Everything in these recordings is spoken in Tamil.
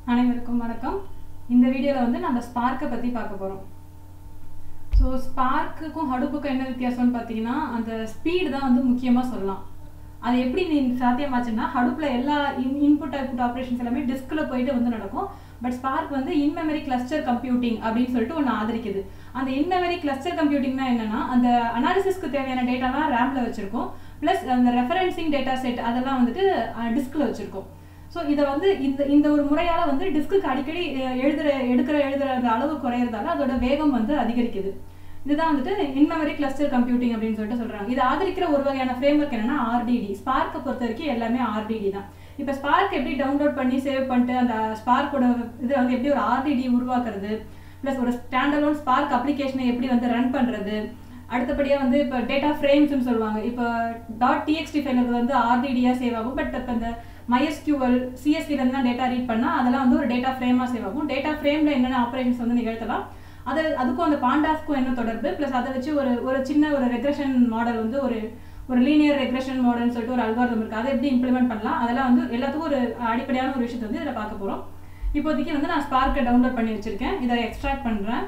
அனைவருக்கும் வணக்கம் இந்த வீடியோவில் வந்து நம்ம ஸ்பார்க்கை பற்றி பார்க்க போகிறோம் ஸோ ஸ்பார்க்குக்கும் ஹடுப்புக்கும் என்ன வித்தியாசம்னு பார்த்தீங்கன்னா அந்த ஸ்பீடு தான் வந்து முக்கியமாக சொல்லலாம் அது எப்படி நீ சாத்தியமாச்சுன்னா ஹடுப்பில் எல்லா இன் இன்புட் அவுட்புட் ஆப்ரேஷன்ஸ் எல்லாமே டிஸ்கில் போயிட்டு வந்து நடக்கும் பட் ஸ்பார்க் வந்து இன்மெமரி கிளஸ்டர் கம்ப்யூட்டிங் அப்படின்னு சொல்லிட்டு ஒன்று ஆதரிக்குது அந்த இன்மெமரி கிளஸ்டர் கம்ப்யூட்டிங்னா என்னன்னா அந்த அனாலிசிஸ்க்கு தேவையான டேட்டாலாம் ரேமில் வச்சுருக்கோம் ப்ளஸ் அந்த ரெஃபரன்சிங் டேட்டா செட் அதெல்லாம் வந்துட்டு டிஸ்கில் வச்சுருக்கோம் ஸோ இதை வந்து இந்த இந்த ஒரு முறையால் வந்து டிஸ்க்குக்கு அடிக்கடி அஹ், எழுதுற எடுக்கிற எழுதுற அந்த அளவு குறையிறதால அதோட வேகம் வந்து அதிகரிக்குது இதுதான் வந்துட்டு இன்மெமரி கிளஸ்டர் கம்ப்யூட்டிங் அப்படின்னு சொல்லிட்டு சொல்றாங்க இது ஆதரிக்கிற ஒரு வகையான ஃப்ரேம் ஒர்க் என்னன்னா ஆர்டிடி ஸ்பார்க்கை பொறுத்த வரைக்கும் எல்லாமே ஆர்டிடி தான் இப்போ ஸ்பார்க் எப்படி டவுன்லோட் பண்ணி சேவ் பண்ணிட்டு அந்த ஸ்பார்க்கோட இது வந்து எப்படி ஒரு ஆர்டிடி உருவாக்குறது ப்ளஸ் ஒரு ஸ்டாண்டலோன் ஸ்பார்க் அப்ளிகேஷனை எப்படி வந்து ரன் பண்ணுறது அடுத்தபடியாக வந்து இப்போ டேட்டா ஃப்ரேம்ஸ்னு சொல்லுவாங்க இப்போ டாட் டிஎக்ஸ்டி ஃபைல் வந்து ஆர்டிடியாக சேவ் ஆகும் பட் இப்போ இந்த MySQL சிஎஸ்சிலேருந்து தான் டேட்டா ரீட் பண்ணால் அதெல்லாம் வந்து ஒரு டேட்டா ஃப்ரேமாக சேவ் ஆகும் டேட்டா ஃப்ரேமில் என்னென்ன ஆப்ரேஷன்ஸ் வந்து நிகழ்த்தலாம் அது அதுக்கும் அந்த பாண்டாஸ்க்கும் என்ன தொடர்பு ப்ளஸ் அதை வச்சு ஒரு ஒரு சின்ன ஒரு ரெக்ரெஷன் மாடல் வந்து ஒரு ஒரு லீனியர் ரெக்ரெஷன் மாடல்னு சொல்லிட்டு ஒரு அல்காரிதம் இருக்குது அதை எப்படி இம்ப்ளிமெண்ட் பண்ணலாம் அதெல்லாம் வந்து எல்லாத்துக்கும் ஒரு அடிப்படையான ஒரு விஷயத்தை வந்து இதில் பார்க்க போகிறோம் இப்போதைக்கு வந்து நான் ஸ்பார்க்கை டவுன்லோட் பண்ணி வச்சிருக்கேன் இதை எக்ஸ்ட்ராக்ட் பண்ணுறேன்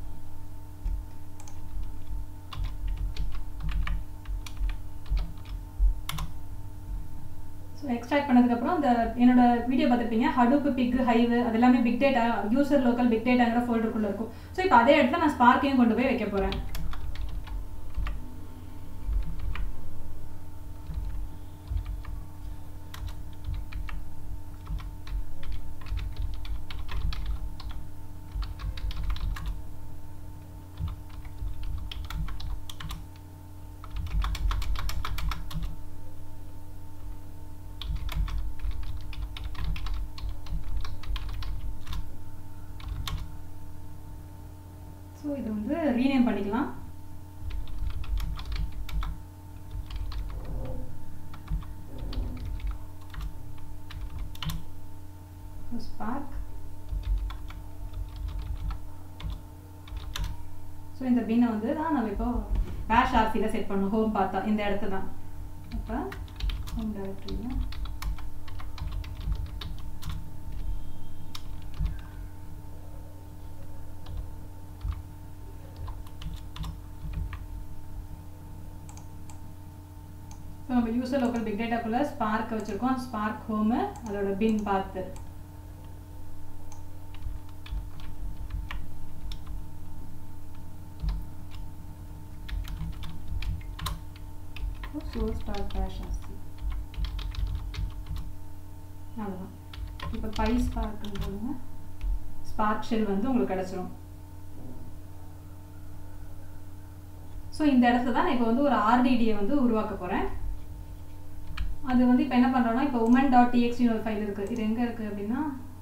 ஸோ எக்ஸ்ட்ராக்ட் பண்ணதுக்கப்புறம் இந்த என்னோட வீடியோ பார்த்துருப்பீங்க ஹடூப் பிக் ஹைவ் அது எல்லாமே big data user local big டேட்டாங்கிற ஃபோல்டருக்குள்ளே இருக்கும் ஸோ இப்போ அதே இடத்துல நான் ஸ்பார்க்கையும் கொண்டு போய் வைக்க போகிறேன் ஸோ இதை வந்து ரீநேம் பண்ணிக்கலாம் ஸ்பார்க் ஸோ இந்த பின்னை வந்து தான் நம்ம இப்போ பேஷ் ஆர்சியில் செட் பண்ணோம் ஹோம் பார்த்தா இந்த இடத்து தான் அப்போ ஹோம் டைரக்டரியில் ஸோ நம்ம யூசர் லோக்கல் பிக் டேட்டாக்குள்ளே ஸ்பார்க் வச்சுருக்கோம் ஸ்பார்க் ஹோமு அதோட பின் பார்த்து சோர்ஸ் டாட் பேஷ் ஆசி அவ்வளோதான் இப்போ பை ஸ்பார்க்னு போடுங்க ஸ்பார்க் ஷெல் வந்து உங்களுக்கு கிடச்சிரும் ஸோ இந்த இடத்துல தான் நான் இப்போ வந்து ஒரு ஆர்டிடியை வந்து உருவாக்க போகிறேன் அது வந்து இப்போ என்ன பண்ணுறோன்னா இப்போ உமன் டாட் டிஎக்ஸ்டின்னு ஒரு ஃபைல் இருக்குது இது எங்கே இருக்குது அப்படின்னா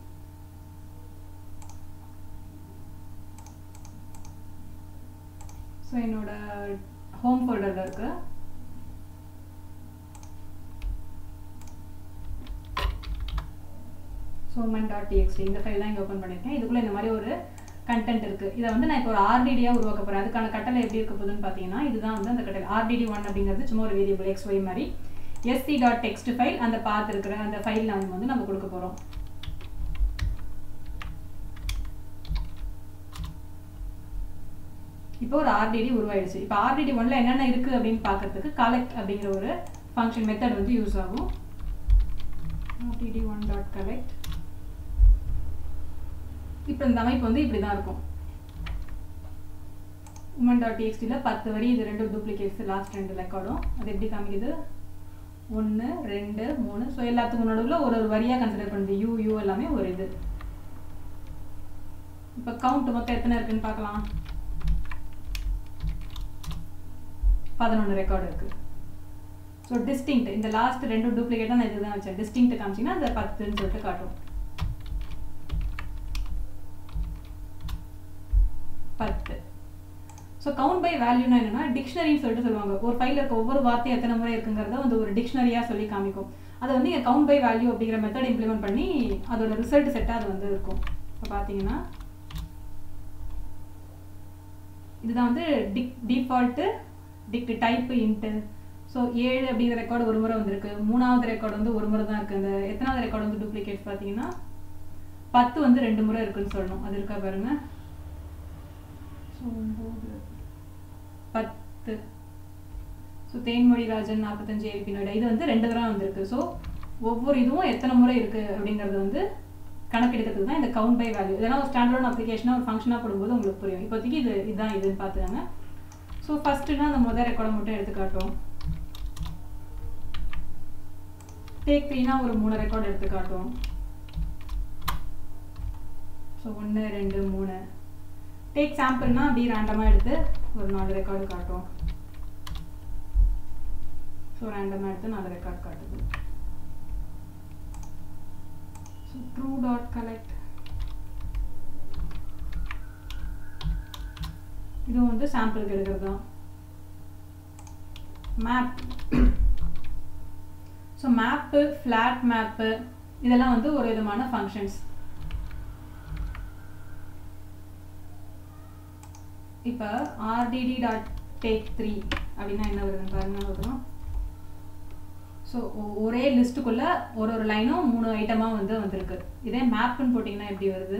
ஸோ என்னோட ஹோம் ஃபோல்டரில் இருக்குது ஸோ உமன் டாட் டிஎக்ஸ்டி இந்த ஃபைல் தான் இங்கே ஓப்பன் பண்ணியிருக்கேன் இதுக்குள்ளே இந்த மாதிரி ஒரு கண்டென்ட் இருக்குது இதை வந்து நான் இப்போ ஒரு ஆர்டிடியாக உருவாக்க போகிறேன் அதுக்கான கட்டளை எப்படி இருக்க போகுதுன்னு பார்த்தீங்கன்னா இதுதான் வந்து அந்த கட்டளை ஆர்டிடி ஒன் அப்படிங்கிறது சும்மா ஒரு வேரியபிள் எக்ஸ் ஒய் மாதிரி எஸ்சி டாட் டெக்ஸ்ட் ஃபைல் அந்த பாத் இருக்கிற அந்த ஃபைல் நாம வந்து நம்ம கொடுக்க போகிறோம் இப்போ ஒரு ஆர்டிடி உருவாயிடுச்சு இப்போ ஆர்டிடி ஒன்ல என்னென்ன இருக்குது அப்படின்னு பார்க்கறதுக்கு கலெக்ட் அப்படிங்கிற ஒரு ஃபங்க்ஷன் மெத்தட் வந்து யூஸ் ஆகும் ஆர்டிடி ஒன் டாட் கலெக்ட் இப்போ இந்த அமைப்பு வந்து இப்படி தான் இருக்கும் உமன் டாட் டிஎக்ஸ்டியில் பத்து வரி இது ரெண்டு டூப்ளிகேட்ஸ் லாஸ்ட் ரெண்டு ரெக்கார்டும் அது எப்படி காமிக்குது ஒன்று ரெண்டு மூணு ஸோ எல்லாத்துக்கும் நடுவில் ஒரு ஒரு வரியாக கன்சிடர் பண்ணுது யூ யூ எல்லாமே ஒரு இது இப்போ கவுண்ட் மொத்தம் எத்தனை இருக்குன்னு பார்க்கலாம் பதினொன்று ரெக்கார்டு இருக்குது ஸோ டிஸ்டிங்க்ட் இந்த லாஸ்ட் ரெண்டு டூப்ளிகேட் தான் நான் இதுதான் வச்சேன் டிஸ்டிங்க்ட் காமிச்சிங்கன்னா அந்த பத்துன்னு சொல்லிட்டு காட்டும் பத்து ஸோ கவுண்ட் பை வேல்யூனா என்னன்னா டிக்ஷனரின்னு சொல்லிட்டு சொல்லுவாங்க ஒரு ஃபைலில் இருக்க ஒவ்வொரு வார்த்தை எத்தனை முறை இருக்குங்கிறத வந்து ஒரு டிக்ஷனரியாக சொல்லி காமிக்கும் அதை வந்து இங்கே கவுண்ட் பை வேல்யூ அப்படிங்கிற மெத்தட் இம்ப்ளிமெண்ட் பண்ணி அதோட ரிசல்ட் செட்டாக அது வந்து இருக்கும் இப்போ பார்த்தீங்கன்னா இதுதான் வந்து dict default dict type int so ஏழு அப்படிங்கிற ரெக்கார்டு ஒரு முறை வந்திருக்கு மூணாவது ரெக்கார்டு வந்து ஒரு முறை தான் இருக்குது அந்த எத்தனாவது ரெக்கார்டு வந்து டூப்ளிகேட்ஸ் பார்த்தீங்கன்னா பத்து வந்து ரெண்டு முறை இருக்குன்னு சொல்லணும் அது இருக்கா பாருங்க ஸோ ஒம்பது பத்து ஸோ தேன்மொழி ராஜன் நாற்பத்தஞ்சு ஏபி நோய்டா இது வந்து ரெண்டு தடவை வந்திருக்கு ஸோ ஒவ்வொரு இதுவும் எத்தனை முறை இருக்குது அப்படிங்கிறது வந்து கணக்கெடுக்கிறதுக்கு தான் இந்த கவுண்ட் பை வேல்யூ இதெல்லாம் ஒரு ஸ்டாண்டர்ட் அப்ளிகேஷனாக ஒரு ஃபங்க்ஷனாக போடும்போது உங்களுக்கு புரியும் இப்போதைக்கு இது இதுதான் இதுன்னு பார்த்துக்கோங்க ஸோ ஃபஸ்ட்டுனா அந்த முதல் ரெக்கார்டை மட்டும் எடுத்து காட்டும் டேக் த்ரீனா ஒரு மூணு ரெக்கார்டு எடுத்து காட்டும் ஸோ ஒன்று ரெண்டு மூணு டேக் சாம்பிள்னா அப்படியே ரேண்டமாக எடுத்து ஒரு நாலு ரெக்கார்டு காட்டும் ஸோ ரேண்டமாக எடுத்து நாலு ரெக்கார்ட் காட்டுது ஸோ ட்ரூ டாட் கலெக்ட் இதுவும் வந்து சாம்பிளுக்கு எடுக்கிறது தான் map so map flat map இதெல்லாம் வந்து ஒரு விதமான ஃபங்க்ஷன்ஸ் இப்போ ஆர்டிடி டாட் டேக் த்ரீ அப்படின்னா என்ன வருதுன்னு பாருங்க வரும் ஸோ ஒரே லிஸ்ட்டுக்குள்ள ஒரு ஒரு லைனும் மூணு ஐட்டமாக வந்து வந்திருக்கு இதே மேப்புன்னு போட்டிங்கன்னா எப்படி வருது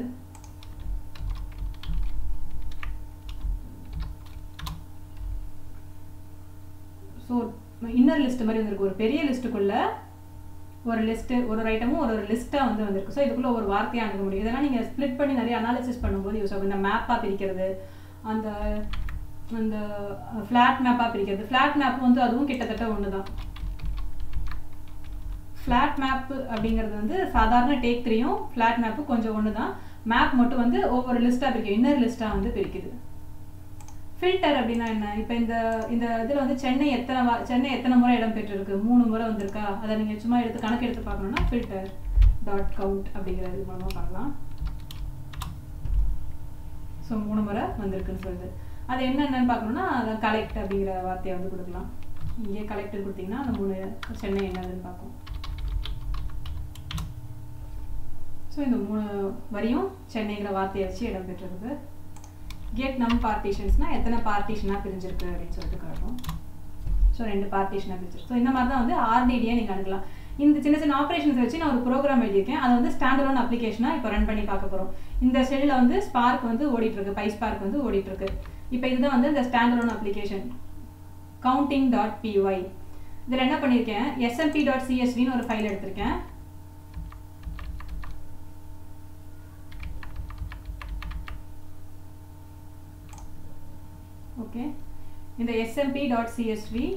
ஸோ இன்னர் லிஸ்ட் மாதிரி வந்திருக்கு ஒரு பெரிய லிஸ்ட்டுக்குள்ள ஒரு லிஸ்ட்டு ஒரு ஒரு ஐட்டமும் ஒரு ஒரு லிஸ்ட்டாக வந்து வந்திருக்கு ஸோ இதுக்குள்ள ஒரு வார்த்தையை அணுக முடியும் இதெல்லாம் நீங்கள் ஸ்ப்ளிட் பண்ணி நிறைய அனாலிசிஸ் பண்ணும்போது யூஸ் ஆகும் இந்த மேப்பாக பிரிக்கிறது அந்த அந்த ஃப்ளாட் மேப்பாக பிரிக்கிறது ஃப்ளாட் மேப் வந்து அதுவும் கிட்டத்தட்ட ஒன்று தான் ஃப்ளாட் மேப் அப்படிங்கிறது வந்து சாதாரண டேக் த்ரீயும் ஃப்ளாட் மேப்பு கொஞ்சம் ஒன்று தான் மேப் மட்டும் வந்து ஒவ்வொரு லிஸ்ட்டாக பிரிக்கும் இன்னர் லிஸ்ட்டாக வந்து பிரிக்குது ஃபில்டர் அப்படின்னா என்ன இப்போ இந்த இந்த இதில் வந்து சென்னை எத்தனை வா சென்னை எத்தனை முறை இடம் பெற்றிருக்கு மூணு முறை வந்திருக்கா அதை நீங்கள் சும்மா எடுத்து கணக்கு எடுத்து பார்க்கணுன்னா ஃபில்டர் டாட் கவுண்ட் அப்படிங்கிறது மூலமாக பார்க்கலாம் ஸோ மூணு முறை வந்திருக்குன்னு சொல்லுது அது என்னென்னு பார்க்கணுன்னா அதை கலெக்ட் அப்படிங்கிற வார்த்தையை வந்து கொடுக்கலாம் இங்கே கலெக்டர் கொடுத்தீங்கன்னா அந்த மூணு சென்னை என்னதுன்னு பார்க்கும் ஸோ இந்த மூணு வரியும் சென்னைங்கிற வார்த்தையை வச்சு இடம் பெற்றிருக்கு கெட் நம் பார்ட்டிஷன்ஸ்னால் எத்தனை பார்ட்டிஷனாக பிரிஞ்சிருக்கு அப்படின்னு சொல்லிட்டு காட்டும் ஸோ ரெண்டு பார்ட்டிஷனாக பிரிஞ்சிருக்கு ஸோ இந்த மாதிரி தான் வந்து ஆர்டிடியை நீங்கள் அணுகலாம் இந்த சின்ன சின்ன ஆப்ரேஷன்ஸ் வச்சு நான் ஒரு ப்ரோக்ராம் எழுதியிருக்கேன் அதை வந்து ஸ்டாண்டர்ட் அப்ளிகேஷனாக இப்போ ரன் பண்ணி பார்க்க போகிறோம் இந்த செல்லில் வந்து ஸ்பார்க் வந்து ஓடிட்டுருக்கு பை ஸ்பார்க் வந்து ஓடிட்டுருக்கு இப்போ இதுதான் வந்து இந்த standard application counting dot PY இதில் என்ன பண்ணியிருக்கேன் எஸ்எம்பி டாட் சிஎஸ்வின்னு ஒரு ஃபைல் எடுத்திருக்கேன் ஓகே இந்த எஸ்எம்பி டாட் சிஎஸ்வி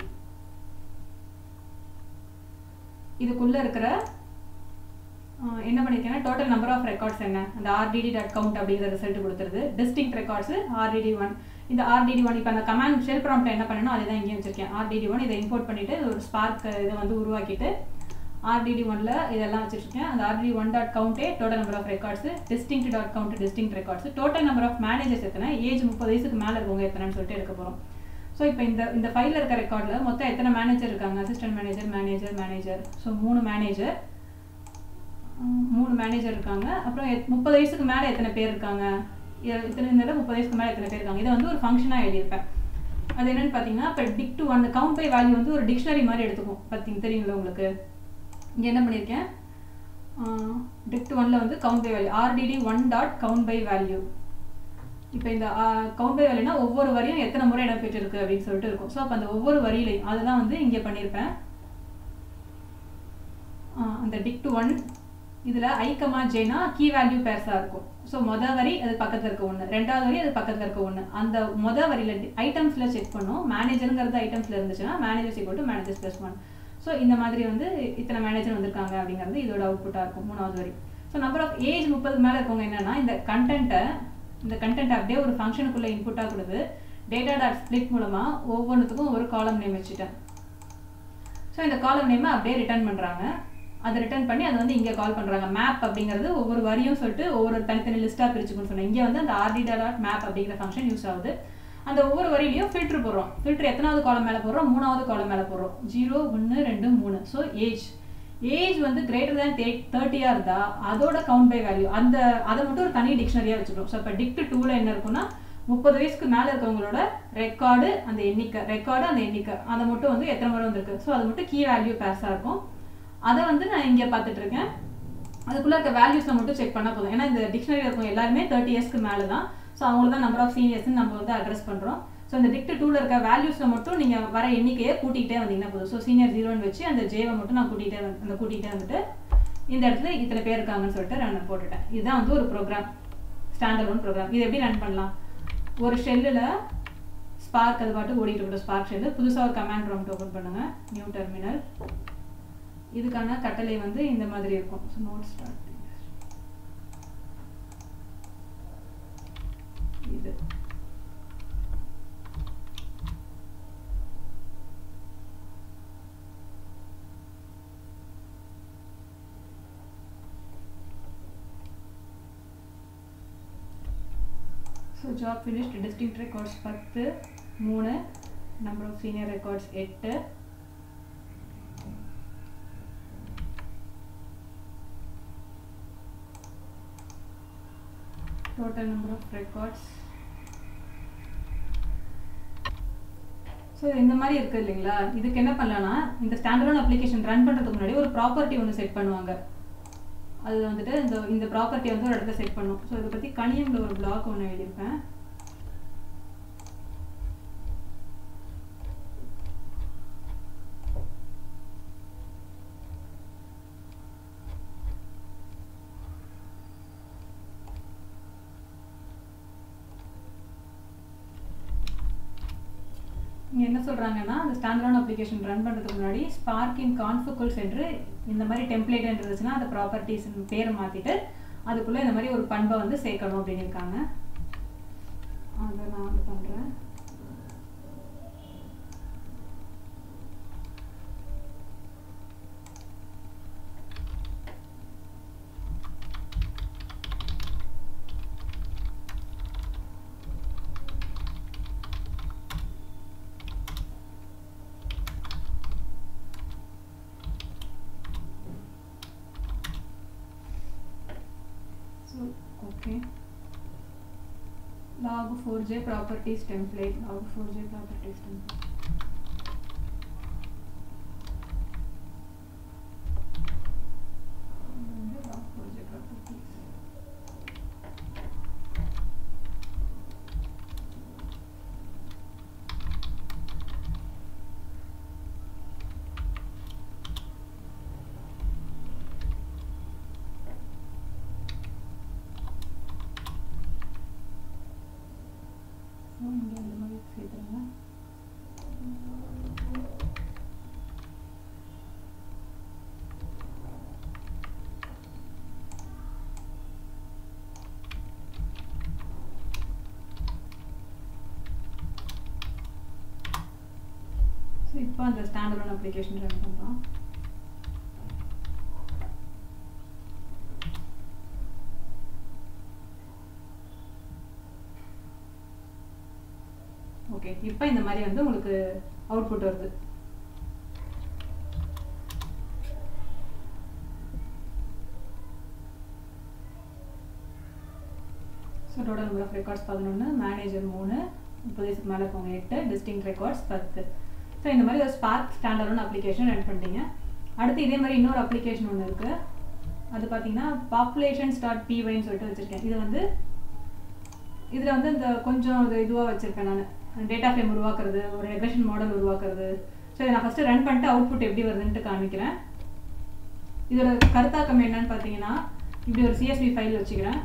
இதுக்குள்ளே இருக்கிற என்ன பண்ணியிருக்கேன்னா டோட்டல் நம்பர் ஆஃப் ரெக்கார்ட்ஸ் என்ன அந்த ஆர்டிடி டாட் கவுண்ட் அப்படிங்கிற ரிசல்ட் கொடுத்துருது டிஸ்டிங் ரெக்கார்ட்ஸ் ஆர்டிடி ஒன் இந்த ஆர்டிடி ஒன் இப்போ அந்த கமாண்ட் ஷெல் ப்ராம்ப்ட் என்ன பண்ணணும் அதை தான் இங்கேயும் வச்சிருக்கேன் ஆர்டிடி ஒன் இதை இம்போர்ட் பண்ணிட்டு ஒரு ஸ்பார்க் இதை வந்து உருவாக்கிட்டு ஆர்டிடி ஒன்ல இதெல்லாம் வச்சிருக்கேன் அந்த ஆர்டிடி ஒன் டாட் கவுண்டே total number of records distinct dot count distinct records total number of managers எத்தனை ஏஜ் முப்பது வயசுக்கு மேலே இருக்கவங்க எத்தனைன்னு சொல்லிட்டு எடுக்க போகிறோம் ஸோ இப்போ இந்த இந்த ஃபைலில் இருக்க ரெக்கார்டில் மொத்தம் எத்தனை மேனேஜர் இருக்காங்க assistant manager manager manager so மூணு மேனேஜர் மூணு மேனேஜர் இருக்காங்க அப்புறம் முப்பது வயசுக்கு மேலே எத்தனை பேர் இருக்காங்க இத்தனை இந்த முப்பது வயசுக்கு மேலே எத்தனை பேர் இருக்காங்க இதை வந்து ஒரு ஃபங்க்ஷனாக எழுதியிருப்பேன் அது என்னன்னு பார்த்தீங்கன்னா இப்போ டிக் டு அந்த கவுண்ட் பை வேல்யூ வந்து ஒரு டிக்ஷனரி மாதிரி எடுத்துக்கும் பார்த்தீங்க தெரியுங்களா உங்களுக்கு இங்கே என்ன பண்ணியிருக்கேன் டிக் டு ஒனில் வந்து count by value RDD one dot count by value இப்போ இந்த கவுண்ட் பை வேல்யூனா ஒவ்வொரு வரியும் எத்தனை முறை இடம் பெற்றிருக்கு அப்படின்னு சொல்லிட்டு இருக்கும் ஸோ அப்போ அந்த ஒவ்வொரு வரியிலையும் அதுதான் வந்து இங்கே பண்ணியிருப்பேன் அந்த டிக் டு ஒன் இதில் ஐக்கமா ஜேனா கீ வேல்யூ பேர்ஸாக இருக்கும் ஸோ மொதல் வரி அது பக்கத்தில் இருக்க ஒன்று ரெண்டாவது வரி அது பக்கத்தில் இருக்க ஒன்று அந்த மொதல் வரியில் ஐட்டம்ஸில் செக் பண்ணும் மேனேஜருங்கிறது ஐட்டம்ஸில் இருந்துச்சுன்னா manager equal to managers plus one so இந்த மாதிரி வந்து இத்தனை மேனேஜர் வந்திருக்காங்க அப்படிங்கிறது இதோட அவுட்புட்டாக இருக்கும் மூணாவது வரி ஸோ நம்பர் ஆஃப் ஏஜ் முப்பதுக்கு மேலே இருக்கவங்க என்னன்னா இந்த கண்டென்ட்டை இந்த கண்டென்ட் அப்படியே ஒரு ஃபங்க்ஷனுக்குள்ளே இன்புட்டாக கொடுத்து டேட்டா டாட் ஸ்பிளிட் மூலமாக ஒவ்வொன்றுத்துக்கும் ஒரு காலம் நேம் வச்சுட்டேன் ஸோ இந்த காலம் நேமை அப்படியே ரிட்டர்ன் பண்ணுறாங்க அதை ரிட்டர்ன் பண்ணி அதை வந்து இங்கே கால் பண்ணுறாங்க மேப் அப்படிங்கிறது ஒவ்வொரு வரியும் சொல்லிட்டு ஒவ்வொரு தனித்தனி லிஸ்ட்டாக பிரிச்சுக்கணும்னு சொன்னேன் இங்கே வந்து அந்த ஆர்டிடா டாட் மேப் அப்படிங்கிற ஃபங்க்ஷன் யூஸ் ஆகுது அந்த ஒவ்வொரு வரியிலையும் ஃபில்ட்ரு போடுறோம் ஃபில்ட்ரு எத்தனாவது காலம் மேலே போடுறோம் மூணாவது காலம் மேலே போடுறோம் ஜீரோ ஒன்று ரெண்டு மூணு ஸோ ஏஜ் ஏஜ் வந்து கிரேட்டர் தேன் தே தேர்ட்டியாக இருந்தால் அதோட கவுண்ட் பை வேல்யூ அந்த அதை மட்டும் ஒரு தனி டிக்ஷனரியாக வச்சுக்கிறோம் ஸோ இப்போ டிக்ட் டூவில் என்ன இருக்குன்னா முப்பது வயசுக்கு மேலே இருக்கவங்களோட ரெக்கார்டு அந்த எண்ணிக்கை ரெக்கார்டு அந்த எண்ணிக்கை அதை மட்டும் வந்து எத்தனை முறை வந்திருக்கு ஸோ அது மட்டும் கீ வேல்யூ பேஸாக இருக்கும் அதை வந்து நான் இங்கே பார்த்துட்டு இருக்கேன் அதுக்குள்ளே இருக்க வேல்யூஸை மட்டும் செக் பண்ணால் போதும் ஏன்னா இந்த டிக்ஷனரியில் இருக்கும் எல்லாருமே தேர்ட்டி இயர்ஸ்க்கு மேலே தான் ஸோ அவங்களுக்கு தான் நம்பர் ஆஃப் சீனியர்ஸ்னு நம்ம வந்து அட்ரஸ் பண்ணுறோம் ஸோ இந்த டிக்ட் டூவில் இருக்க வேல்யூஸில் மட்டும் நீங்கள் வர எண்ணிக்கையை கூட்டிகிட்டே வந்தீங்கன்னா போதும் ஸோ சீனியர் ஜீரோன்னு வச்சு அந்த ஜேவை மட்டும் நான் கூட்டிகிட்டே வந்து அந்த கூட்டிகிட்டே வந்துட்டு இந்த இடத்துல இத்தனை பேர் இருக்காங்கன்னு சொல்லிட்டு நான் போட்டுட்டேன் இதுதான் வந்து ஒரு ப்ரோக்ராம் ஸ்டாண்டர்ட் ஒன் ப்ரோக்ராம் இது எப்படி ரன் பண்ணலாம் ஒரு ஷெல்லில் ஸ்பார்க் அது பாட்டு ஓடிட்டு இருக்கிற ஸ்பார்க் ஷெல்லு புதுசாக ஒரு கமாண்ட் ப்ராம்ப்ட் ஓப்பன் பண்ணுங்கள் நியூ டெர்மினல் இதுக்கான கட்டளை வந்து இந்த மாதிரி இருக்கும் ஸோ நோட் ஸ்டார்ட் இது so job finished distinct records பத்து மூணு நம்பர் ஆஃப் சீனியர் ரெக்கார்ட்ஸ் எட்டு total number of records so இந்த மாதிரி இருக்குது இல்லைங்களா இதுக்கு என்ன பண்ணலாம்னா இந்த ஸ்டாண்டர்ட் அப்ளிகேஷன் ரன் பண்ணுறதுக்கு முன்னாடி ஒரு ப்ராப்பர்ட்டி ஒன்று செட் பண்ணுவாங்க அது வந்துட்டு இந்த இந்த ப்ராப்பர்ட்டி வந்து ஒரு இடத்துல செட் பண்ணும் ஸோ இதை பற்றி கனியம்ல ஒரு பிளாக் ஒன்று எழுதியிருப்பேன் இங்கே என்ன சொல்கிறாங்கன்னா அந்த ஸ்டாண்டர்ட் அப்ளிகேஷன் ரன் பண்ணுறதுக்கு முன்னாடி ஸ்பார்க்கின் கான்ஃபுக்குள் சென்று இந்த மாதிரி டெம்ப்ளேட் இருந்துச்சுன்னா அந்த ப்ராப்பர்ட்டிஸ் பேரை மாற்றிட்டு அதுக்குள்ளே இந்த மாதிரி ஒரு பண்பை வந்து சேர்க்கணும் அப்படின்னு இருக்காங்க அதை நான் வந்து பண்ணுறேன் So, okay. log4j properties template log4j properties template log4j properties so இங்கே இந்த மாதிரி சேர்த்துருங்க ஸோ இப்போ அந்த ஸ்டாண்டர்ட் அப்ளிகேஷன் ரன் பண்ணுறோம் ஓகே இப்போ இந்த மாதிரி வந்து உங்களுக்கு அவுட்புட் வருது so total number of records பதினொன்று மேனேஜர் மூணு முப்பது வயசுக்கு மேலே இருக்கவங்க எட்டு டிஸ்டிங் ரெக்கார்ட்ஸ் பத்து ஸோ இந்த மாதிரி ஒரு ஸ்பார்க் ஸ்டாண்டர்டான அப்ளிகேஷன் ரன் பண்ணிட்டீங்க அடுத்து இதே மாதிரி இன்னொரு அப்ளிகேஷன் ஒன்று இருக்குது அது பார்த்தீங்கன்னா பாப்புலேஷன் ஸ்டார்ட் பிவைன்னு சொல்லிட்டு வச்சுருக்கேன் இது வந்து இதில் வந்து இந்த கொஞ்சம் இது இதுவாக வச்சுருக்கேன் நான் டேட்டா ஃப்ரேம் உருவாக்குறது ஒரு ரெக்ரெஷன் மாடல் உருவாக்குறது ஸோ இதை நான் ஃபஸ்ட்டு ரன் பண்ணிட்டு அவுட்புட் எப்படி வருதுன்ட்டு காமிக்கிறேன் இதோட கருத்தாக்கம் என்னன்னு பார்த்தீங்கன்னா இப்படி ஒரு சிஎஸ்வி ஃபைல் வச்சுக்கிறேன்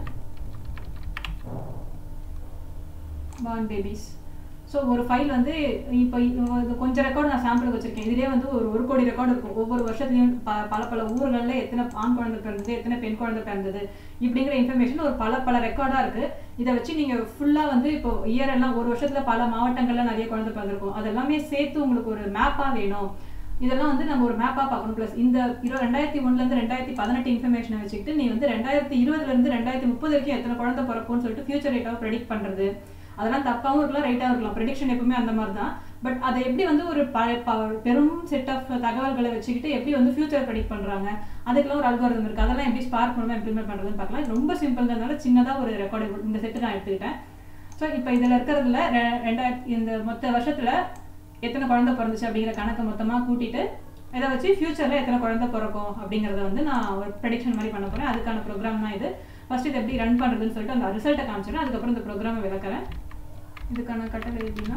பான் பேபிஸ் ஸோ ஒரு ஃபைல் வந்து இப்போ இது கொஞ்சம் ரெக்கார்டு நான் சாம்பிளுக்கு வச்சிருக்கேன் இதுலேயே வந்து ஒரு ஒரு கோடி ரெக்கார்டு இருக்கும் ஒவ்வொரு வருஷத்துலையும் ப பல பல ஊர்களில் எத்தனை ஆண் குழந்தை பிறந்தது எத்தனை பெண் குழந்தை பிறந்தது இப்படிங்கிற இன்ஃபர்மேஷன் ஒரு பல பல ரெக்கார்டாக இருக்குது இதை வச்சு நீங்கள் ஃபுல்லாக வந்து இப்போ இயர் எல்லாம் ஒரு வருஷத்தில் பல மாவட்டங்களில் நிறைய குழந்தை பிறந்திருக்கும் அதெல்லாமே சேர்த்து உங்களுக்கு ஒரு மேப்பாக வேணும் இதெல்லாம் வந்து நம்ம ஒரு மேப்பாக பார்க்கணும் ப்ளஸ் இந்த இரு ரெண்டாயிரத்தி ஒன்றுலேருந்து ரெண்டாயிரத்தி பதினெட்டு இன்ஃபர்மேஷனை வச்சுக்கிட்டு நீ வந்து ரெண்டாயிரத்தி இருபதுலேருந்து ரெண்டாயிரத்தி முப்பது வரைக்கும் எத்தனை குழந்தை பிறக்கும்னு சொல்லிட்டு ஃபியூச்சர் ரேட்டாக ப்ரெடிக்ட் பண்ணுறது அதெல்லாம் தப்பாகவும் இருக்கலாம் ரைட்டாகவும் இருக்கலாம் ப்ரெடிக்ஷன் எப்பவுமே அந்த மாதிரி தான் பட் அதை எப்படி வந்து ஒரு பெரும் செட் ஆஃப் தகவல்களை வச்சுக்கிட்டு எப்படி வந்து ஃபியூச்சர் ப்ரெடிக்ட் பண்ணுறாங்க அதுக்கெல்லாம் ஒரு அல்காரிதம் இருக்குது அதெல்லாம் எப்படி ஸ்பார்க் மூலமாக இம்ப்ளிமெண்ட் பண்ணுறதுன்னு பார்க்கலாம் ரொம்ப சிம்பிள்ங்கிறதுனால சின்னதாக ஒரு ரெக்கார்டு இந்த செட்டு நான் எடுத்துக்கிட்டேன் ஸோ இப்போ இதில் இருக்கிறதுல ரெண்டாயிரத்தி இந்த மொத்த வருஷத்தில் எத்தனை குழந்தை பிறந்துச்சு அப்படிங்கிற கணக்கை மொத்தமாக கூட்டிட்டு இதை வச்சு ஃபியூச்சரில் எத்தனை குழந்தை பிறக்கும் அப்படிங்கிறத வந்து நான் ஒரு ப்ரெடிக்ஷன் மாதிரி பண்ண போகிறேன் அதுக்கான ப்ரோக்ராம் தான் இது ஃபர்ஸ்ட் இது எப்படி ரன் பண்ணுறதுன்னு சொல்லிட்டு அந்த ரிசல்ட்டை காமிச்சிடும் அதுக்கப்புறம் இந்த ப்ரோக்ராமை விளக்குறேன் இதுக்கான கட்டளை எப்படின்னா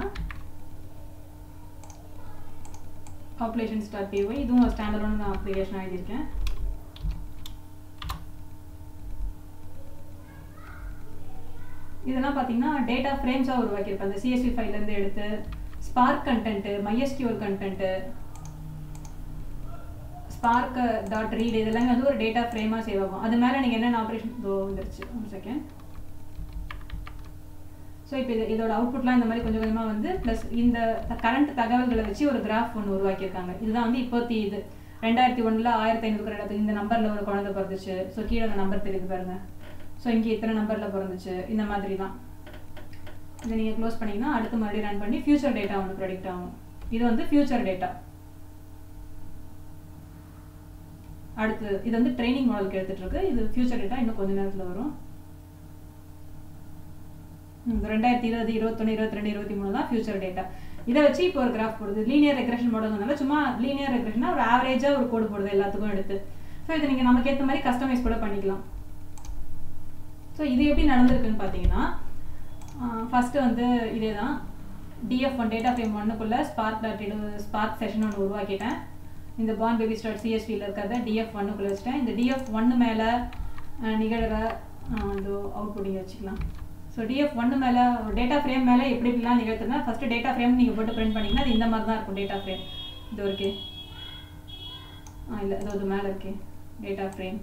பாப்புலேஷன் ஸ்டார் பிஒய் இதுவும் ஒரு ஸ்டாண்டர்டான நான் அப்ளிகேஷன் எழுதியிருக்கேன் இதெல்லாம் பார்த்தீங்கன்னா டேட்டா ஃப்ரேம்ஸாக உருவாக்கியிருப்பேன் அந்த சிஎஸ்வி ஃபைலேருந்து எடுத்து Spark content MySQL content Spark dot read இதெல்லாமே வந்து ஒரு டேட்டா ஃப்ரேமாக சேவ் ஆகும் அது மேலே நீங்கள் என்னென்ன ஆப்ரேஷன் இதோ வந்துருச்சு ஒன் செகண்ட் ஸோ இப்போ இது இதோட அவுட்புட்லாம் இந்த மாதிரி கொஞ்சம் கொஞ்சமாக வந்து ப்ளஸ் இந்த கரண்ட் தகவல்களை வச்சு ஒரு கிராஃப் ஒன்று உருவாக்கியிருக்காங்க இதுதான் வந்து இப்போத்தி இது ரெண்டாயிரத்தி ஒன்றில் ஆயிரத்தி ஐநூறு இடத்துக்கு இந்த நம்பரில் ஒரு குழந்தை பிறந்துச்சு ஸோ கீழே அந்த நம்பர் தெரியுது பாருங்க ஸோ இங்கே இத்தனை நம்பரில் பிறந்துச்சு இந்த மாதிரி தான் இதை நீங்கள் க்ளோஸ் பண்ணிங்கன்னா அடுத்து மறுபடியும் ரன் பண்ணி ஃபியூச்சர் டேட்டா ஒன்று ப்ரெடிக்ட் ஆகும் இது வந்து ஃபியூச்சர் டேட்டா அடுத்து இது வந்து ட்ரைனிங் மாடலுக்கு எடுத்துட்டு இருக்கு இது ஃபியூச்சர் டேட்டா இன்னும் கொஞ்ச நேரத்தில் வரும் இந்த ரெண்டாயிரத்தி இருபது இருபத்தொன்று இருபத்தி ரெண்டு இருபத்தி மூணு தான் ஃபியூச்சர் டேட்டா இதை வச்சு இப்போ ஒரு கிராஃப் போடுது லீனியர் ரெக்ரெஷன் மாடல்னால சும்மா லீனியர் ரெக்ரெஷனா ஒரு ஆவரேஜாக ஒரு கோடு போடுது எல்லாத்துக்கும் எடுத்து ஸோ இதை நீங்கள் நமக்கு ஏற்ற மாதிரி கஸ்டமைஸ் கூட பண்ணிக்கலாம் ஸோ இது எப்படி நடந்திருக்குன்னு பார்த்தீங்கன்னா ஃபஸ்ட்டு வந்து இதே தான் டிஎஃப் ஒன் டேட்டா ஃப்ரேம் ஒன்னுக்குள்ளே ஸ்பார்க் டாட் ஸ்பார்க் செஷன் ஒன்று உருவாக்கிட்டேன் இந்த பான் பேபி ஸ்டார்ட் சிஎஸ்பியில் இருக்கிறத டிஎஃப் ஒன்னுக்குள்ளே வச்சுட்டேன் இந்த டிஎஃப் ஒன்று மேலே நிகழ்கிற அந்த அவுட்புட்டிங் வச்சுக்கலாம் ஸோ டிஎஃப் ஒன்று மேலே ஒரு டேட்டா ஃப்ரேம் மேலே எப்படி இப்படிலாம் நிகழ்த்துனா ஃபஸ்ட்டு டேட்டா ஃப்ரேம் நீங்கள் போட்டு பிரிண்ட் பண்ணிங்கன்னா அது இந்த மாதிரி தான் இருக்கும் டேட்டா ஃப்ரேம் இது இருக்கே ஆ இல்லை இது இது மேலே இருக்கே டேட்டா ஃப்ரேம்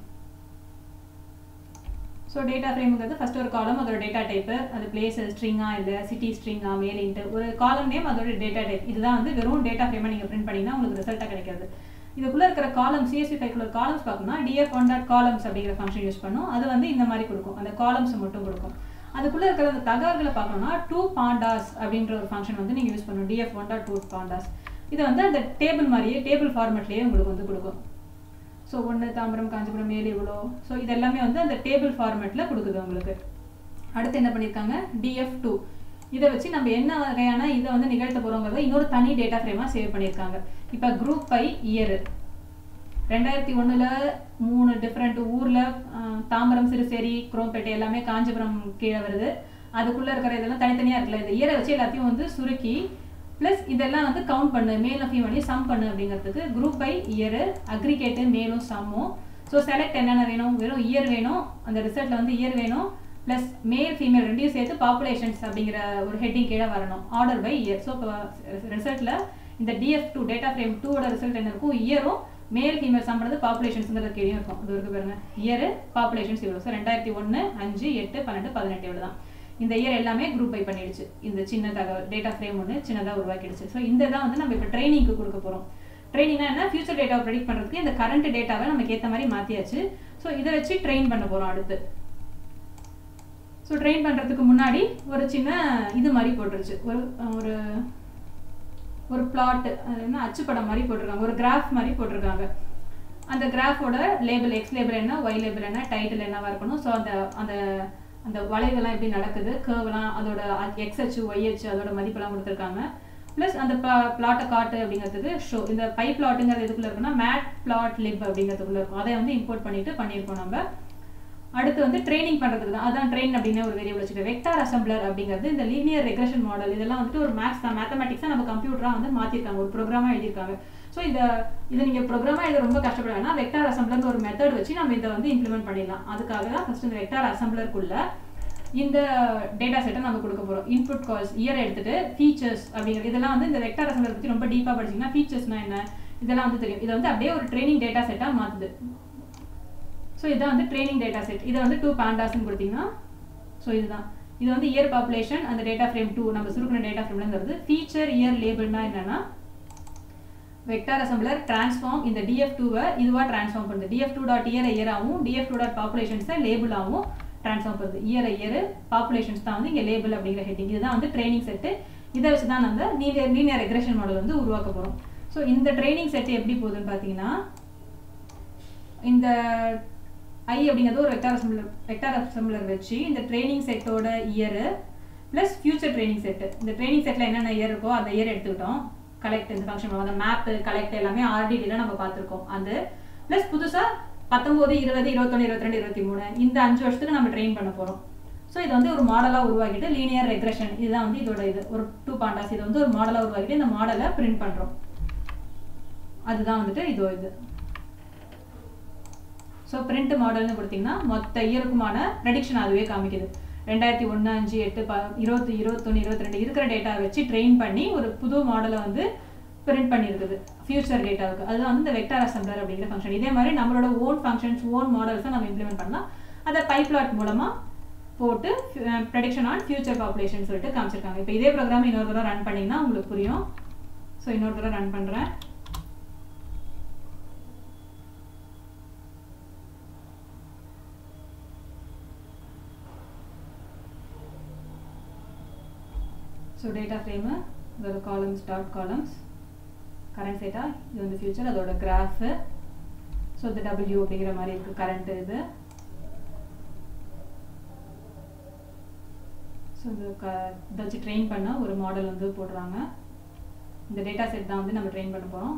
ஸோ டேட்டா ஃப்ரேமுங்கிறது ஃபஸ்ட் ஒரு காலம் அதோட டேட்டா டைப்பு அது பிளேஸ் ஸ்ட்ரிங்கா இல்லை சிட்டி ஸ்ட்ரிங்கா மேலின்ட்டு ஒரு காலம் நேம் அதோட டேட்டா டைப் இதுதான் வந்து வெறும் டேட்டா ஃப்ரேமை நீங்கள் பிரிண்ட் பண்ணிங்கன்னா உங்களுக்கு ரிசல்ட்டாக கிடைக்காது இதுக்குள்ளே இருக்கிற காலம் சிஎஸ்சி ஃபைக்குள்ள காலம்ஸ் பார்க்கணும்னா டிஎஃப் ஒன் டாட் காலம்ஸ் அப்படிங்கிற ஃபங்க்ஷன் யூஸ் பண்ணும் அது வந்து இந்த மாதிரி கொடுக்கும் அந்த காலம்ஸ் மட்டும் கொடுக்கும் அதுக்குள்ளே இருக்கிற அந்த தகவல்களை பார்க்கணும்னா டூ பாண்டாஸ் அப்படின்ற ஒரு ஃபங்க்ஷன் வந்து நீங்கள் யூஸ் பண்ணணும் DF one dot to pandas இது வந்து அந்த டேபிள் மாதிரியே டேபிள் ஃபார்மேட்லேயே உங்களுக்கு வந்து கொடுக்கும் ஸோ ஒன்று தாம்பரம் காஞ்சிபுரம் மேல் இவ்வளோ ஸோ இது எல்லாமே வந்து அந்த டேபிள் ஃபார்மேட்டில் கொடுக்குது உங்களுக்கு அடுத்து என்ன பண்ணியிருக்காங்க டிஎஃப் டூ இதை வச்சு நம்ம என்ன வகையான இதை வந்து நிகழ்த்த போகிறோங்கிறத இன்னொரு தனி டேட்டா ஃப்ரேமாக சேவ் பண்ணியிருக்காங்க இப்போ குரூப் பை இயர் ரெண்டாயிரத்தி ஒன்றில் மூணு டிஃப்ரெண்ட் ஊரில் தாம்பரம் சிறுசேரி குரோம்பேட்டை எல்லாமே காஞ்சிபுரம் கீழே வருது அதுக்குள்ளே இருக்கிற இதெல்லாம் தனித்தனியாக இருக்குல்ல இந்த இயரை வச்சு எல்லாத்தையும் வந்து சுருக்கி ப்ளஸ் இதெல்லாம் வந்து கவுண்ட் பண்ணு மேலும் ஃபீமேலையும் சம் பண்ணு அப்படிங்கிறதுக்கு குரூப் பை இயரு அக்ரிகேட்டு மேலும் சம்மும் ஸோ செலக்ட் என்னென்ன வேணும் வெறும் இயர் வேணும் அந்த ரிசல்ட்டில் வந்து இயர் வேணும் ப்ளஸ் மேல் ஃபீமேல் ரெண்டையும் சேர்த்து பாப்புலேஷன்ஸ் அப்படிங்கிற ஒரு ஹெட்டிங் கீழே வரணும் ஆர்டர் பை இயர் ஸோ இப்போ ரிசல்ட்டில் இந்த டிஎஃப் டூ டேட்டா ஃப்ரேம் டூவோட ரிசல்ட் என்ன இருக்கும் இயரும் மேல் ஃபீமேல் சம்பளது பாப்புலேஷன்ஸுங்கிற கீழே இருக்கும் அது இருக்கு பாருங்க இயர் பாப்புலேஷன்ஸ் இவ்வளோ ஸோ ரெண்டாயிரத்தி ஒன்று அஞ்சு எட்டு பன்னெண்டு பதினெட்டு இவ்வளோ தான் இந்த இயர் எல்லாமே குரூப் பை பண்ணிடுச்சு இந்த சின்ன தகவல் டேட்டா ஃப்ரேம் ஒன்று சின்னதாக உருவாக்கிடுச்சு ஸோ இந்த தான் வந்து நம்ம இப்போ ட்ரைனிங்க்கு கொடுக்க போகிறோம் ட்ரைனிங்னா என்ன ஃபியூச்சர் டேட்டாவை ப்ரெடிக்ட் பண்ணுறதுக்கு இந்த கரண்ட் டேட்டாவை நமக்கு ஏற்ற மாதிரி மாற்றியாச்சு ஸோ இதை வச்சு ட்ரெயின் பண்ண போகிறோம் அடுத்து ஸோ ட்ரெயின் பண்ணுறதுக்கு முன்னாடி ஒரு சின்ன இது மாதிரி போட்டுருச்சு ஒரு ஒரு ஒரு பிளாட் என்ன அச்சுப்படம் மாதிரி போட்டிருக்காங்க ஒரு கிராஃப் மாதிரி போட்டிருக்காங்க அந்த கிராஃபோட லேபிள் எக்ஸ் லேபிள் என்ன ஒய் லேபிள் என்ன டைட்டில் என்னவா இருக்கணும் ஸோ அந்த அந்த அந்த வளைவெல்லாம் எப்படி நடக்குது கேர்வ்லாம் அதோட எக்ஸ் அச்சு ஒய் அச்சு அதோட மதிப்பெல்லாம் கொடுத்துருக்காங்க ப்ளஸ் அந்த பிளாட்டை காட்டு அப்படிங்கிறதுக்கு ஷோ இந்த பை பிளாட்டுங்கிறது எதுக்குள்ள இருக்குன்னா மேட் பிளாட் லிப் அப்படிங்கிறதுக்குள்ள இருக்கும் அதை வந்து இம்போர்ட் பண்ணிட்டு பண்ணியிருக்கோம் நம்ம அடுத்து வந்து ட்ரைனிங் பண்ணுறதுக்கு தான் அதான் ட்ரெயின் அப்படின்னு ஒரு வேரியபிள் வச்சுக்கோங்க வெக்டார் அசம்பிளர் அப்படிங்கிறது இந்த லீனியர் ரெக்ரெஷன் மாடல் இதெல்லாம் வந்துட்டு ஒரு மேக்ஸ் தான் மேத்தமெட்டிக்ஸாக நம்ம கம்ப்யூட்டராக வந்து மாற்றிருக்காங்க ஒரு ப்ரோக்ராமாக எழுதியிருக்காங்க ஸோ இந்த இதை நீங்கள் ப்ரோக்ராமாக எழுத ரொம்ப கஷ்டப்பட வேணா வெக்டார் அசம்பிளர் ஒரு மெத்தட் வச்சு நம்ம இதை வந்து இம்ப்ளிமெண்ட் பண்ணிடலாம் அதுக்காக தான் ஃபஸ்ட் இந்த வெக்டார் அசம்பிளருக்குள்ள இந்த டேட்டா செட்டை நம்ம கொடுக்க போகிறோம் இன்புட் கால்ஸ் இயர் எடுத்துட்டு ஃபீச்சர்ஸ் அப்படிங்கிறது இதெல்லாம் வந்து இந்த வெக்டார் அசம்பிளர் பற்றி ரொம்ப டீப்பாக படிச்சிங்கன்னா ஃபீச்சர்ஸ்னா என்ன இதெல்லாம் வந்து தெரியும் இதை வந்து அப்படியே ஒரு ட்ரைனிங் டேட்டா செட்டாக மாற்றுது ஸோ இதான் வந்து ட்ரைனிங் டேட்டா செட் இதை வந்து டூ பேண்டாஸ்ன்னு கொடுத்தீங்கன்னா ஸோ இதுதான் இது வந்து இயர் பாப்புலேஷன் அந்த டேட்டா ஃப்ரேம் டூ நம்ம சுருக்கின டேட்டா ஃப்ரேம்லங்கிறது ஃபீச்சர் இயர் லேபிள்னா என்னன்னா வெக்டார் அசம்பிளர் டிரான்ஸ்ஃபார்ம் இந்த டிஎஃப் டூவை இதுவாக ட்ரான்ஸ்ஃபார்ம் பண்ணுது டிஎஃப் டூ டாட் இயர் இயராகவும் டிஎஃப் டூ டாட் பாப்புலேஷன்ஸை லேபிளாகவும் ட்ரான்ஸ்ஃபார்ம் பண்ணுது இயர் இயர் பாப்புலேஷன்ஸ் தான் வந்து இங்கே லேபிள் அப்படிங்கிற ஹெட்டிங் இதுதான் வந்து ட்ரைனிங் செட்டு இதை வச்சு தான் நம்ம லீனியர் லீனியர் ரெக்ரெஷன் மாடல் வந்து உருவாக்க போகிறோம் ஸோ இந்த ட்ரைனிங் செட் எப்படி போகுதுன்னு பார்த்தீங்கன்னா இந்த ஐ அப்படிங்கிறது ஒரு வெக்டார் அசம்பிளர் வெக்டார் அசம்பிளர் வச்சு இந்த ட்ரைனிங் செட்டோட year plus future training set இந்த ட்ரைனிங் செட்டில் என்னென்ன இயர் இருக்கோ அந்த இயர் எடுத்துக்கிட்டோம் கலெக்ட் இந்த ஃபங்க்ஷன் அந்த மேப் கலெக்ட் எல்லாமே ஆர்டிடியில் நம்ம பார்த்துருக்கோம் அது ப்ளஸ் புதுசாக பத்தொம்போது இருபது இருபத்தொன்று இருபத்தி ரெண்டு இருபத்தி மூணு இந்த அஞ்சு வருஷத்துக்கு நம்ம ட்ரெயின் பண்ண போகிறோம் ஸோ இது வந்து ஒரு மாடலாக உருவாக்கிட்டு லீனியர் ரெக்ரெஷன் இதுதான் வந்து இதோட இது ஒரு டூ பாண்டாஸ் இது வந்து ஒரு மாடலாக உருவாக்கிட்டு இந்த மாடலை பிரிண்ட் பண்ணுறோம் அதுதான் வந்துட்டு இதோ இது ஸோ பிரிண்ட் மாடல்னு கொடுத்தீங்கன்னா மொத்த இயருக்குமான ப்ரெடிக்ஷன் அதுவே காமிக்குது ரெண்டாயிரத்தி ஒன்று அஞ்சு எட்டு ப இருபத்தி இருபத்தொன்று இருபத்தி ரெண்டு இருக்கிற டேட்டா வச்சு ட்ரெயின் பண்ணி ஒரு புது மாடலை வந்து பிரிண்ட் பண்ணியிருக்குது ஃபியூச்சர் டேட்டாவுக்கு அதுதான் வந்து இந்த வெக்டார் அசம்பிளர் அப்படிங்கிற ஃபங்க்ஷன் இதே மாதிரி நம்மளோட ஓன் ஃபங்க்ஷன்ஸ் ஓன் மாடல்ஸை நம்ம இம்ப்ளிமெண்ட் பண்ணலாம் அதை பைப்லாட் மூலமாக போட்டு ப்ரெடிக்ஷன் ஆன் ஃபியூச்சர் பாப்புலேஷன் சொல்லிட்டு காமிச்சிருக்காங்க இப்போ இதே ப்ரோக்ராம் இன்னொரு தடவை ரன் பண்ணிங்கன்னா உங்களுக்கு புரியும் ஸோ இன்னொரு தடவை ரன் பண்ணுறேன் ஸோ டேட்டா ஃப்ரேமு இதோட columns dot columns current data இது வந்து ஃபியூச்சர் அதோட கிராஃபு ஸோ இது டபிள்யூ அப்படிங்கிற மாதிரி இருக்குது கரண்ட் இது ஸோ இது க இதை வச்சு ட்ரெயின் பண்ண ஒரு மாடல் வந்து போடுறாங்க இந்த டேட்டா செட் தான் வந்து நம்ம ட்ரெயின் பண்ண போகிறோம்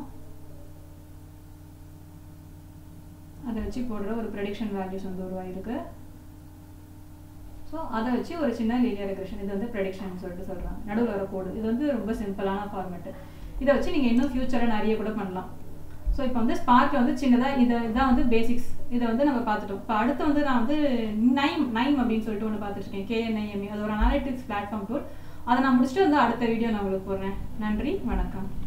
அதை வச்சு போடுற ஒரு ப்ரெடிக்ஷன் வேல்யூஸ் வந்து உருவாகிருக்கு ஸோ அதை வச்சு ஒரு சின்ன லீனியர் ரெக்ரெஷன் இது வந்து ப்ரெடிக்ஷன் சொல்லிட்டு சொல்கிறாங்க நடுவில் வர கோடு இது வந்து ரொம்ப சிம்பிளான ஃபார்மேட்டு இதை வச்சு நீங்கள் இன்னும் ஃபியூச்சரில் நிறைய கூட பண்ணலாம் ஸோ இப்போ வந்து ஸ்பார்க்கில் வந்து சின்னதாக இதை இதான் வந்து பேசிக்ஸ் இதை வந்து நம்ம பார்த்துட்டோம் இப்போ அடுத்து வந்து நான் வந்து நைம் நைம் அப்படின்னு சொல்லிட்டு ஒன்று பார்த்துருக்கேன் கேஎன்ஐஎம்இ அது ஒரு அனாலிட்டிக்ஸ் பிளாட்ஃபார்ம் டூல் அதை நான் முடிச்சுட்டு வந்து அடுத்த வீடியோ நான் உங்களுக்கு போடுறேன் நன்றி வணக்கம்